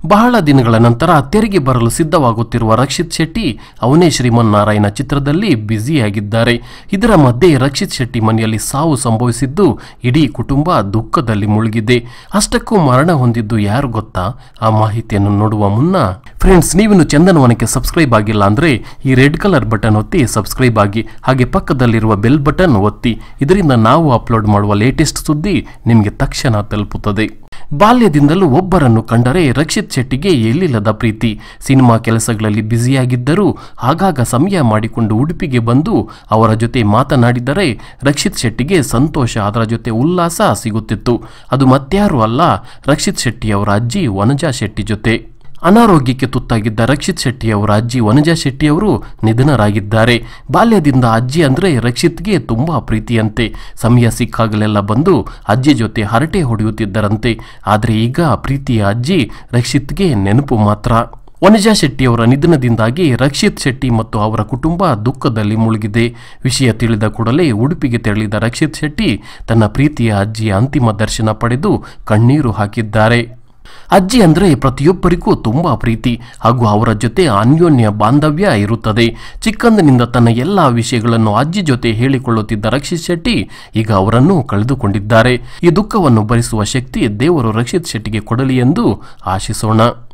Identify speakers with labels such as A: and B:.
A: ಬಹಳ ದಿನಗಳ ನಂತರ ತೆರೆಗೆ ಬರಲು ಸಿದ್ಧವಾಗುತ್ತಿರುವ ರಕ್ಷಿತ್ ಶೆಟ್ಟಿ ಅವನೇ ಶ್ರೀಮನ್ನಾರಾಯಣ ಚಿತ್ರದಲ್ಲಿ ಬ್ಯುಸಿಯಾಗಿದ್ದಾರೆ ಇದರ ಮಧ್ಯೆ ರಕ್ಷಿತ್ ಶೆಟ್ಟಿ ಮನೆಯಲ್ಲಿ ಸಾವು ಸಂಭವಿಸಿದ್ದು ಇಡೀ ಕುಟುಂಬ ದುಃಖದಲ್ಲಿ ಮುಳುಗಿದೆ ಅಷ್ಟಕ್ಕೂ ಮರಣ ಹೊಂದಿದ್ದು ಯಾರು ಗೊತ್ತಾ ಆ ಮಾಹಿತಿಯನ್ನು ನೋಡುವ ಮುನ್ನ ಫ್ರೆಂಡ್ಸ್ ನೀವಿನ್ನು ಚಂದನವನಕ್ಕೆ ಸಬ್ಸ್ಕ್ರೈಬ್ ಆಗಿಲ್ಲ ಅಂದ್ರೆ ಈ ರೆಡ್ ಕಲರ್ ಬಟನ್ ಒತ್ತಿ ಸಬ್ಸ್ಕ್ರೈಬ್ ಆಗಿ ಹಾಗೆ ಪಕ್ಕದಲ್ಲಿರುವ ಬೆಲ್ ಬಟನ್ ಒತ್ತಿ ಇದರಿಂದ ನಾವು ಅಪ್ಲೋಡ್ ಮಾಡುವ ಲೇಟೆಸ್ಟ್ ಸುದ್ದಿ ನಿಮಗೆ ತಕ್ಷಣ ತಲುಪುತ್ತದೆ ಬಾಲ್ಯದಿಂದಲೂ ಒಬ್ಬರನ್ನು ಕಂಡರೆ ರಕ್ಷಿತ್ ಶೆಟ್ಟಿಗೆ ಎಲ್ಲಿಲ್ಲದ ಪ್ರೀತಿ ಸಿನಿಮಾ ಕೆಲಸಗಳಲ್ಲಿ ಬ್ಯುಸಿಯಾಗಿದ್ದರೂ ಆಗಾಗ ಸಮಯ ಮಾಡಿಕೊಂಡು ಉಡುಪಿಗೆ ಬಂದು ಅವರ ಜೊತೆ ಮಾತನಾಡಿದರೆ ರಕ್ಷಿತ್ ಶೆಟ್ಟಿಗೆ ಸಂತೋಷ ಅದರ ಜೊತೆ ಉಲ್ಲಾಸ ಸಿಗುತ್ತಿತ್ತು ಅದು ಮತ್ಯಾರು ಅಲ್ಲ ರಕ್ಷಿತ್ ಶೆಟ್ಟಿಯವರ ಅಜ್ಜಿ ವನಜಾ ಶೆಟ್ಟಿ ಜೊತೆ ಅನಾರೋಗ್ಯಕ್ಕೆ ತುತ್ತಾಗಿದ್ದ ರಕ್ಷಿತ್ ಶೆಟ್ಟಿಯವರ ಅಜ್ಜಿ ವನಜಾ ಶೆಟ್ಟಿಯವರು ನಿಧನರಾಗಿದ್ದಾರೆ ಬಾಲ್ಯದಿಂದ ಅಜ್ಜಿ ಅಂದ್ರೆ ರಕ್ಷಿತ್ಗೆ ತುಂಬಾ ಪ್ರೀತಿಯಂತೆ ಸಮಯ ಸಿಕ್ಕಾಗಲೆಲ್ಲ ಬಂದು ಅಜ್ಜಿ ಜೊತೆ ಹರಟೆ ಹೊಡೆಯುತ್ತಿದ್ದರಂತೆ ಆದರೆ ಈಗ ಪ್ರೀತಿಯ ಅಜ್ಜಿ ರಕ್ಷಿತ್ಗೆ ನೆನಪು ಮಾತ್ರ ವನಜಾ ಶೆಟ್ಟಿಯವರ ನಿಧನದಿಂದಾಗಿ ರಕ್ಷಿತ್ ಶೆಟ್ಟಿ ಮತ್ತು ಅವರ ಕುಟುಂಬ ದುಃಖದಲ್ಲಿ ಮುಳುಗಿದೆ ವಿಷಯ ತಿಳಿದ ಕೂಡಲೇ ಉಡುಪಿಗೆ ತೆರಳಿದ ರಕ್ಷಿತ್ ಶೆಟ್ಟಿ ತನ್ನ ಪ್ರೀತಿಯ ಅಜ್ಜಿಯ ಅಂತಿಮ ದರ್ಶನ ಪಡೆದು ಕಣ್ಣೀರು ಹಾಕಿದ್ದಾರೆ ಅಜ್ಜಿ ಅಂದ್ರೆ ಪ್ರತಿಯೊಬ್ಬರಿಗೂ ತುಂಬಾ ಪ್ರೀತಿ ಹಾಗೂ ಅವರ ಜೊತೆ ಅನ್ಯೋನ್ಯ ಬಾಂಧವ್ಯ ಇರುತ್ತದೆ ಚಿಕ್ಕಂದಿನಿಂದ ತನ್ನ ಎಲ್ಲಾ ವಿಷಯಗಳನ್ನು ಅಜ್ಜಿ ಜೊತೆ ಹೇಳಿಕೊಳ್ಳುತ್ತಿದ್ದ ರಕ್ಷಿತ್ ಶೆಟ್ಟಿ ಈಗ ಅವರನ್ನು ಕಳೆದುಕೊಂಡಿದ್ದಾರೆ ಈ ದುಃಖವನ್ನು ಭರಿಸುವ ಶಕ್ತಿ ದೇವರು ರಕ್ಷಿತ್ ಶೆಟ್ಟಿಗೆ ಕೊಡಲಿ ಎಂದು ಆಶಿಸೋಣ